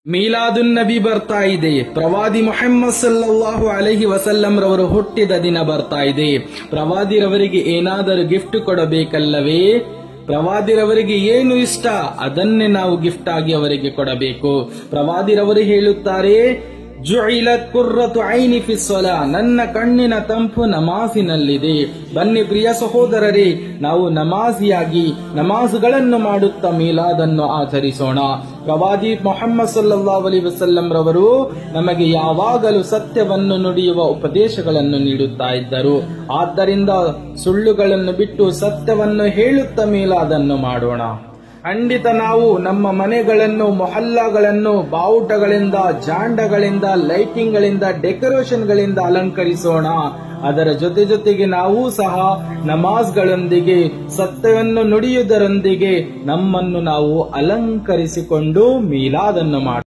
ಮೀಲಾದುನ್ ನಬಿ ಬರ್ತಾ ಇದೆ ಪ್ರವಾದಿ ಮೊಹಮ್ಮದ್ ಸಲ್ಲಲ್ಲಾಹು ಅಲೈಹಿ ವಸಲ್ಲಂ ರವರು ಹುಟ್ಟಿದ ದಿನ ಬರ್ತಾ ಇದೆ ಪ್ರವಾದಿರವರಿಗೆ ಏನಾದರೂ ಗಿಫ್ಟ್ ಕೊಡಬೇಕಲ್ಲವೇ ಪ್ರವಾದಿರವರಿಗೆ ಏನು ಇಷ್ಟ ಅದನ್ನೇ ನಾವು ಗಿಫ್ಟ್ ಆಗಿ ಅವರಿಗೆ ಕೊಡಬೇಕು ಪ್ರವಾದಿರವರು ಹೇಳುತ್ತಾರೆ ಜುಇಲತ್ ಕುರ್ರತು ಐನಿ ಫಿ ಸ್ವಲಾ ನನ್ನ ಕಣ್ಣಿನ ತಂಪು ನಮಾಜಿನಲ್ಲಿದೆ ಬನ್ನಿ ಪ್ರಿಯ ಸಹೋದರರೇ ನಾವು ನಮಾಜಿಯಾಗಿ ನಮಾಜುಗಳನ್ನು ಮಾಡುತ್ತಾ ಮೀಲಾದನ್ನು ಆಚರಿಸೋಣ ಪ್ರವಾದಿ ಮೊಹಮ್ಮದ್ ಸಲ್ಲಲ್ಲಾಹು ಅಲೈಹಿ ವಸಲ್ಲಂ ರವರು ನಮಗೆ ಯಾವಾಗಲೂ ಸತ್ಯವನ್ನು ನುಡಿಯುವ ಉಪದೇಶಗಳನ್ನು ನೀಡುತ್ತಾ ಇದ್ದರು ಆದ್ದರಿಂದ ಸುಳ್ಳುಗಳನ್ನು ಬಿಟ್ಟು ಸತ್ಯವನ್ನು ಹೇಳುತ್ತಾ ಮೀಲಾದನ್ನು ಮಾಡೋಣ ಖಂಡಿತ ನಾವು ನಮ್ಮ ಮನೆಗಳನ್ನು ಮೊಹಲ್ಲಾಗಳನ್ನು ಬಾವುಟಗಳಿಂದ ಜಾಂಡಗಳಿಂದ ಲೈಟಿಂಗ್ಗಳಿಂದ ಡೆಕೋರೇಷನ್ಗಳಿಂದ ಅಲಂಕರಿಸೋಣ ಅದರ ಜೊತೆ ಜೊತೆಗೆ ನಾವು ಸಹ ನಮಾಜ್ಗಳೊಂದಿಗೆ ಸತ್ಯವನ್ನು ನುಡಿಯುವುದರೊಂದಿಗೆ ನಮ್ಮನ್ನು ನಾವು ಅಲಂಕರಿಸಿಕೊಂಡು ಮೀಲಾದನ್ನು ಮಾಡೋಣ